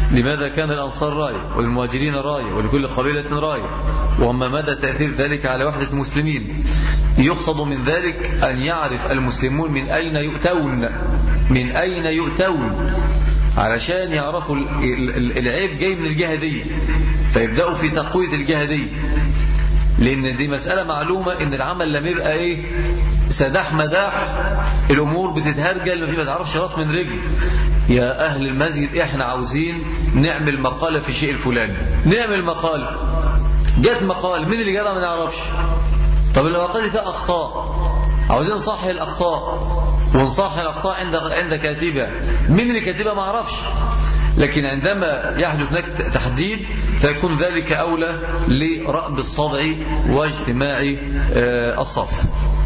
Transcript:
لماذا كان الأنصار راية والمهاجرين راية ولكل قبيلة راية وما مدى تأثير ذلك على وحدة المسلمين يقصد من ذلك أن يعرف المسلمون من أين يؤتون من أين يؤتون علشان يعرفوا العيب جاي من الجهة دي فيبدأوا في تقوية الجهة دي لأن دي مسألة معلومة إن العمل لم يبقى إيه سداح مداح الأمور بتتهرجل ما تعرفش راس من رجل يا أهل المسجد إحنا عاوزين نعمل مقالة في الشيء الفلاني نعمل مقالة جت مقال مين اللي جرى ما نعرفش طب المقالة دي فيها أخطاء عاوزين نصحح الأخطاء ونصحح الأخطاء عند عند كاتبها مين اللي كاتبها ما اعرفش لكن عندما يحدث هناك تحديد فيكون ذلك أولى لرأب الصدع واجتماع الصف